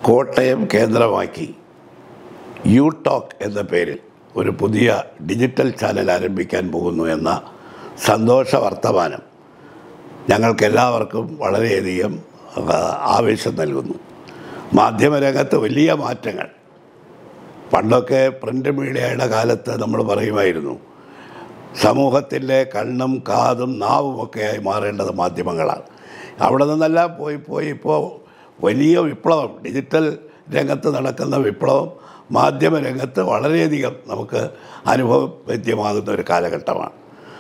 കോട്ടയം കേന്ദ്രമാക്കി you talk എന്ന പേരിൽ ഒരു പുതിയ ഡിജിറ്റൽ ചാനൽ ആരംഭിക്കാൻ പോകുന്നു എന്ന സന്തോഷ വർത്തമാനം ഞങ്ങൾക്കെല്ലാവർക്കും വളരെയധികം ആ, ആവേശം നൽകുന്നു മാധ്യമരംഗത്ത് വലിയ മാറ്റങ്ങൾ പണ്ടൊക്കെ പ്രിൻ്റ് മീഡിയയുടെ കാലത്ത് നമ്മൾ പറയുമായിരുന്നു സമൂഹത്തിൻ്റെ കണ്ണും കാതും നാവുമൊക്കെയായി മാറേണ്ടത് മാധ്യമങ്ങളാണ് അവിടെ നിന്നെല്ലാം പോയി പോയി ഇപ്പോൾ വലിയ വിപ്ലവം ഡിജിറ്റൽ രംഗത്ത് നടക്കുന്ന വിപ്ലവം മാധ്യമ രംഗത്ത് വളരെയധികം നമുക്ക് അനുഭവവേദ്യമാകുന്ന ഒരു കാലഘട്ടമാണ്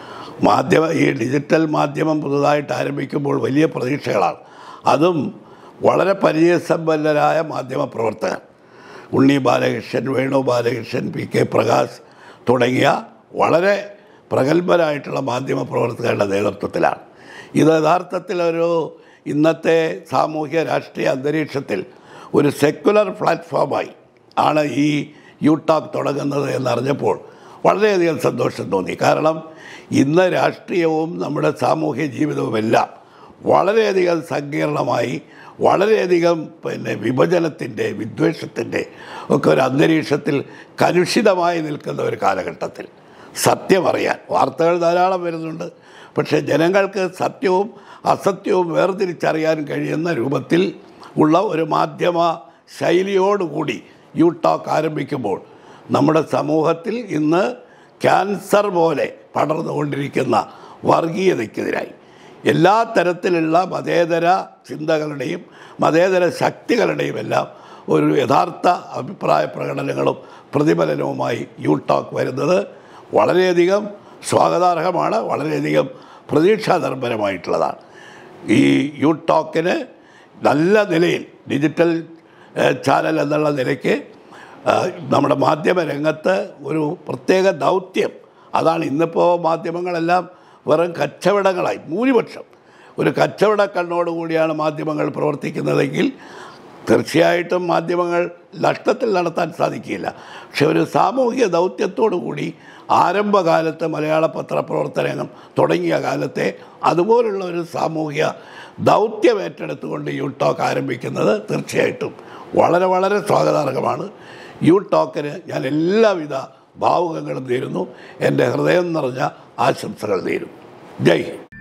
മാധ്യമ ഈ ഡിജിറ്റൽ മാധ്യമം പുതുതായിട്ട് ആരംഭിക്കുമ്പോൾ വലിയ പ്രതീക്ഷകളാണ് അതും വളരെ പരിചയസമ്പന്നരായ മാധ്യമ പ്രവർത്തകർ ഉണ്ണി ബാലകൃഷ്ണൻ വേണു ബാലകൃഷ്ണൻ പി കെ പ്രകാശ് തുടങ്ങിയ വളരെ പ്രഗത്ഭരായിട്ടുള്ള മാധ്യമ പ്രവർത്തകരുടെ നേതൃത്വത്തിലാണ് ഇത് യഥാർത്ഥത്തിൽ ഒരു ഇന്നത്തെ സാമൂഹ്യ രാഷ്ട്രീയ അന്തരീക്ഷത്തിൽ ഒരു സെക്കുലർ പ്ലാറ്റ്ഫോമായി ആണ് ഈ യൂടാക്ക് തുടങ്ങുന്നത് എന്നറിഞ്ഞപ്പോൾ വളരെയധികം സന്തോഷം തോന്നി കാരണം ഇന്ന് രാഷ്ട്രീയവും നമ്മുടെ സാമൂഹ്യ ജീവിതവുമെല്ലാം വളരെയധികം സങ്കീർണമായി വളരെയധികം പിന്നെ വിഭജനത്തിൻ്റെ വിദ്വേഷത്തിൻ്റെ ഒക്കെ ഒരു അന്തരീക്ഷത്തിൽ കലുഷിതമായി നിൽക്കുന്ന ഒരു കാലഘട്ടത്തിൽ സത്യമറിയാൻ വാർത്തകൾ ധാരാളം വരുന്നുണ്ട് പക്ഷേ ജനങ്ങൾക്ക് സത്യവും അസത്യവും വേർതിരിച്ചറിയാൻ കഴിയുന്ന രൂപത്തിൽ ഉള്ള ഒരു മാധ്യമ ശൈലിയോടുകൂടി യു ടോക്ക് ആരംഭിക്കുമ്പോൾ നമ്മുടെ സമൂഹത്തിൽ ഇന്ന് ക്യാൻസർ പോലെ പടർന്നുകൊണ്ടിരിക്കുന്ന വർഗീയതയ്ക്കെതിരായി എല്ലാ തരത്തിലുള്ള മതേതര ചിന്തകളുടെയും മതേതര ശക്തികളുടെയും എല്ലാം ഒരു യഥാർത്ഥ അഭിപ്രായ പ്രകടനങ്ങളും പ്രതിഫലനവുമായി യു ടോക്ക് വരുന്നത് വളരെയധികം സ്വാഗതാർഹമാണ് വളരെയധികം പ്രതീക്ഷാനിർഭരമായിട്ടുള്ളതാണ് ഈ യു ടോക്കിന് നല്ല നിലയിൽ ഡിജിറ്റൽ ഏഹ്, ചാനൽ എന്നുള്ള നിലയ്ക്ക് ഏഹ്, നമ്മുടെ മാധ്യമ രംഗത്ത് ഒരു പ്രത്യേക ദൗത്യം അതാണ് ഇന്നിപ്പോൾ മാധ്യമങ്ങളെല്ലാം വെറും കച്ചവടങ്ങളായി ഭൂരിപക്ഷം ഒരു കച്ചവട കണ്ണോടുകൂടിയാണ് മാധ്യമങ്ങൾ പ്രവർത്തിക്കുന്നതെങ്കിൽ തീർച്ചയായിട്ടും മാധ്യമങ്ങൾ നഷ്ടത്തിൽ നടത്താൻ സാധിക്കില്ല പക്ഷെ ഒരു സാമൂഹിക ദൗത്യത്തോടു കൂടി ആരംഭകാലത്ത് മലയാള പത്രപ്രവർത്തനം തുടങ്ങിയ കാലത്തെ അതുപോലുള്ള ഒരു സാമൂഹിക ദൗത്യം ഏറ്റെടുത്തുകൊണ്ട് യു ടോക്ക് ആരംഭിക്കുന്നത് തീർച്ചയായിട്ടും വളരെ വളരെ സ്വാഗതാർഹമാണ് യു ടോക്കിന് ഞാൻ എല്ലാവിധ ഭാവുകങ്ങളും നേരുന്നു എൻ്റെ ഹൃദയം നിറഞ്ഞ ആശംസകൾ നേരുന്നു ജയ് ഹിന്ദ്